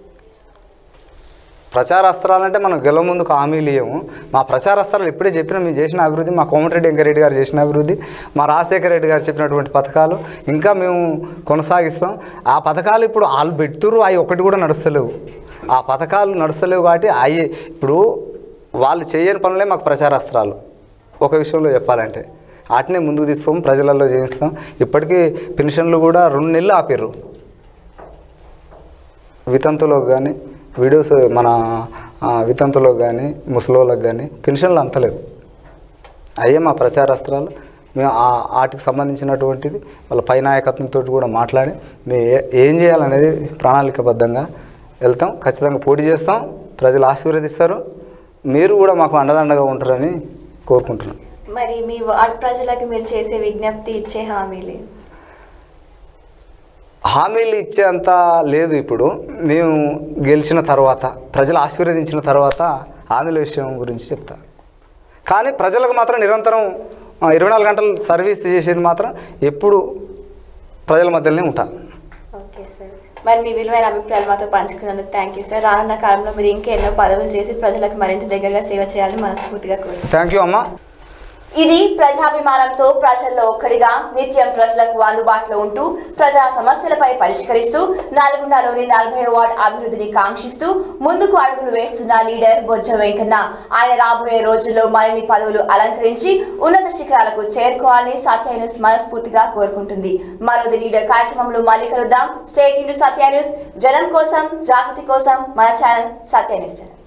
Speaker 2: ప్రచారాస్త్రాలు అంటే మనం గెలవ ముందుకు హామీలు ఇవ్వము మా ప్రచారాస్త్రాలు ఇప్పుడే చెప్పిన మేము చేసిన అభివృద్ధి మా కోమటిరెడ్డి వెంకరెడ్డి గారు చేసిన అభివృద్ధి మా రాజశేఖర రెడ్డి గారు చెప్పినటువంటి పథకాలు ఇంకా మేము కొనసాగిస్తాం ఆ పథకాలు ఇప్పుడు వాళ్ళు పెడుతురు అవి ఒకటి కూడా నడుస్తలేవు ఆ పథకాలు నడుస్తలేవు కాబట్టి అవి ఇప్పుడు వాళ్ళు చేయని పనులే మాకు ప్రచారాస్త్రాలు ఒక విషయంలో చెప్పాలంటే వాటినే ముందుకు తీస్తాం ప్రజలలో చేయిస్తాం ఇప్పటికీ పెన్షన్లు కూడా రెండు నెలలు ఆపారు వితంతులకు కానీ వీడియోస్ మన ఆ, వితంతులకు కానీ ముసలోళ్ళకి కానీ పెన్షన్లు అంతలేవు అయ్యే మా ప్రచారాస్త్రాలు మేము ఆ- వాటికి సంబంధించినటువంటిది వాళ్ళ పై నాయకత్వంతో కూడా మాట్లాడి మేము ఏ- ఏం చేయాలనేది ప్రణాళికబద్ధంగా వెళ్తాం ఖచ్చితంగా పోటీ చేస్తాం ప్రజలు ఆశీర్వదిస్తారు మీరు కూడా మాకు అండదండగా ఉంటారని కోరుకుంటున్నాం
Speaker 1: మరి మీ వార్డ్ ప్రజలకు మీరు చేసే విజ్ఞప్తి ఇచ్చే హామీలు
Speaker 2: హామీలు ఇచ్చేంత లేదు ఇప్పుడు మేము గెలిచిన తర్వాత ప్రజలు ఆశీర్వదించిన తర్వాత హామీల విషయం గురించి చెప్తా కానీ ప్రజలకు మాత్రం నిరంతరం ఆ, ఇరవై నాలుగు గంటలు సర్వీస్ చేసేది మాత్రం ఎప్పుడు ప్రజల మధ్యలోనే ఉంటా
Speaker 1: ఓకే సార్ మరి మీ విలువైన అభిప్రాయాలు మాతో పంచుకున్నందుకు థ్యాంక్ యూ సార్ రానున్న కాలంలో మీరు ఇంకా ఎన్నో పదవులు చేసి ప్రజలకు మరింత దగ్గరగా సేవ చేయాలని మనస్ఫూర్తిగా కోరుతున్నాను
Speaker 2: థ్యాంక్ యూ అమ్మా
Speaker 1: ఇది ప్రజాభిమానంతో ప్రజల్లో ఒక్కడిగా నిత్యం ప్రజలకు అందుబాటులో ఉంటూ ప్రజా సమస్యలపై పరిష్కరిస్తూ నల్గొండలోని నలభై వార్డ్ అభివృద్ధిని కాంక్షిస్తూ ముందుకు అడుగులు వేస్తున్న లీడర్ బొజ్జ వెంకన్న ఆయన రాబోయే రోజుల్లో మరిన్ని పదవులు అలంకరించి ఉన్నత శిఖరాలకు చేరుకోవాలని సత్య న్యూస్ మనస్ఫూర్తిగా కోరుకుంటుంది మరోది లీడర్ కార్యక్రమంలో మళ్ళీ కలుద్దాం స్టేట్ న్యూస్ సత్య న్యూస్ జనం కోసం జాగృతి కోసం మన ఛానల్ సత్య న్యూస్ ఛానల్